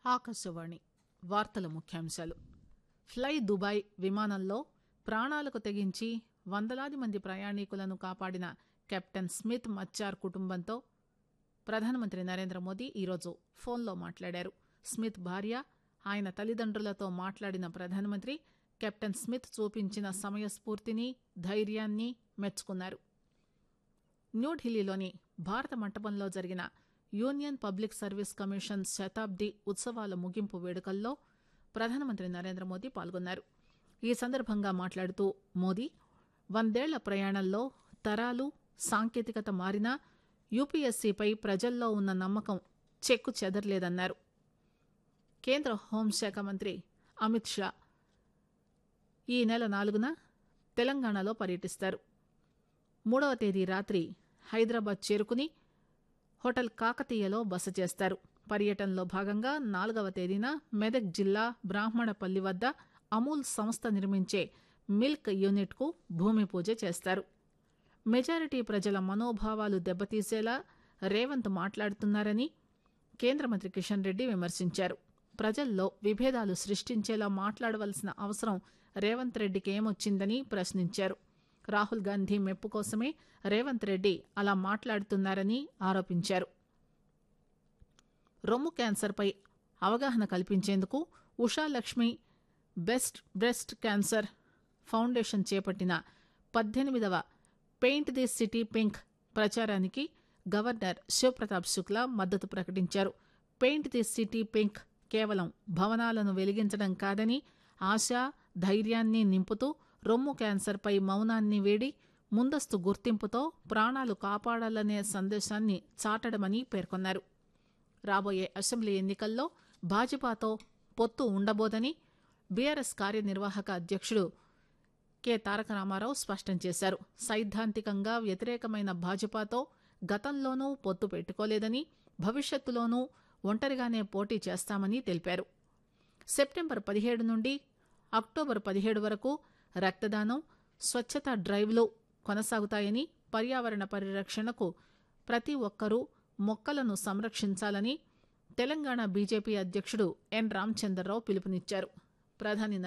ఆకాశవాణి వార్తల ముఖ్యాంశాలు fly Dubai విమానంలో ప్రాణాలకు తెగించి వందలాది మంది ప్రయాణికులను కాపాడిన కెప్టెన్ స్మిత్ మచ్చార్ కుటుంబంతో ప్రధానమంత్రి నరేంద్ర మోదీ ఈరోజు ఫోన్లో మాట్లాడారు స్మిత్ భార్య ఆయన తల్లిదండ్రులతో మాట్లాడిన ప్రధానమంత్రి కెప్టెన్ స్మిత్ చూపించిన సమయస్ఫూర్తిని ధైర్యాన్ని మెచ్చుకున్నారు న్యూఢిల్లీలోని భారత మంటపంలో జరిగిన యూనియన్ పబ్లిక్ సర్వీస్ కమిషన్ శతాబ్ది ఉత్సవాల ముగింపు వేడుకల్లో ప్రధానమంత్రి నరేంద్ర మోదీ పాల్గొన్నారు ఈ సందర్భంగా మాట్లాడుతూ మోదీ వందేళ్ల ప్రయాణంలో తరాలు సాంకేతికత మారినా యూపీఎస్సీపై ప్రజల్లో ఉన్న నమ్మకం చెక్కు చెదరలేదన్నారు కేంద్ర హోంశాఖ మంత్రి అమిత్ షా ఈ నెల నాలుగున తెలంగాణలో పర్యటిస్తారు మూడవ తేదీ రాత్రి హైదరాబాద్ చేరుకుని హోటల్ కాకతీయలో బస చేస్తారు పర్యటనలో భాగంగా నాలుగవ తేదీన మెదక్ జిల్లా బ్రాహ్మణపల్లి వద్ద అమూల్ సంస్థ నిర్మించే మిల్క్ యూనిట్కు భూమి పూజ చేస్తారు మెజారిటీ ప్రజల మనోభావాలు దెబ్బతీసేలా రేవంత్ మాట్లాడుతున్నారని కేంద్ర మంత్రి కిషన్ రెడ్డి విమర్శించారు ప్రజల్లో విభేదాలు సృష్టించేలా మాట్లాడవలసిన అవసరం రేవంత్ రెడ్డికి ఏమొచ్చిందని ప్రశ్నించారు రాహుల్ గాంధీ మెప్పు కోసమే రేవంత్ రెడ్డి అలా మాట్లాడుతున్నారని ఆరోపించారు రొమ్ము క్యాన్సర్పై అవగాహన కల్పించేందుకు Usha Lakshmi best breast cancer foundation చేపట్టిన పద్దెనిమిదవ పెయింట్ ది సిటీ పింక్ ప్రచారానికి గవర్నర్ శివప్రతాప్ శుక్లా మద్దతు ప్రకటించారు పెయింట్ ది సిటీ పింక్ కేవలం భవనాలను వెలిగించడం కాదని ఆశ ధైర్యాన్ని నింపుతూ రొమ్ము క్యాన్సర్పై మౌనాన్ని వేడి ముందస్తు గుర్తింపుతో ప్రాణాలు కాపాడాలనే సందేశాన్ని చాటడమని పేర్కొన్నారు రాబోయే అసెంబ్లీ ఎన్నికల్లో భాజపాతో పొత్తు ఉండబోదని బీఆర్ఎస్ కార్యనిర్వాహక అధ్యక్షుడు కె తారక రామారావు స్పష్టం చేశారు సైద్ధాంతికంగా వ్యతిరేకమైన భాజపాతో గతంలోనూ పొత్తు పెట్టుకోలేదని భవిష్యత్తులోనూ ఒంటరిగానే పోటీ చేస్తామని తెలిపారు సెప్టెంబర్ పదిహేడు నుండి అక్టోబర్ పదిహేడు వరకు రక్తదానం స్వచ్ఛత డ్రైవ్లు కొనసాగుతాయని పర్యావరణ పరిరక్షణకు ప్రతి ఒక్కరూ మొక్కలను సంరక్షించాలని తెలంగాణ బీజేపీ అధ్యక్షుడు ఎన్ రామచంద్రరావు పిలుపునిచ్చారు ప్రధాని